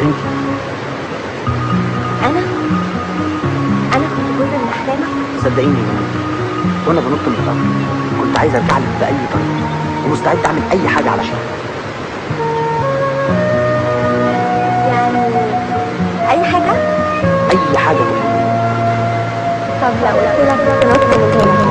انت انا انا كنت جزء من احلامك صدقيني يا جمال وانا بنط من القطر كنت عايز ارجع لك باي طريقه ومستعد اعمل اي حاجه علشان يعني اي حاجه اي حاجه تطلبيها طب لو قلت لك تنط من هنا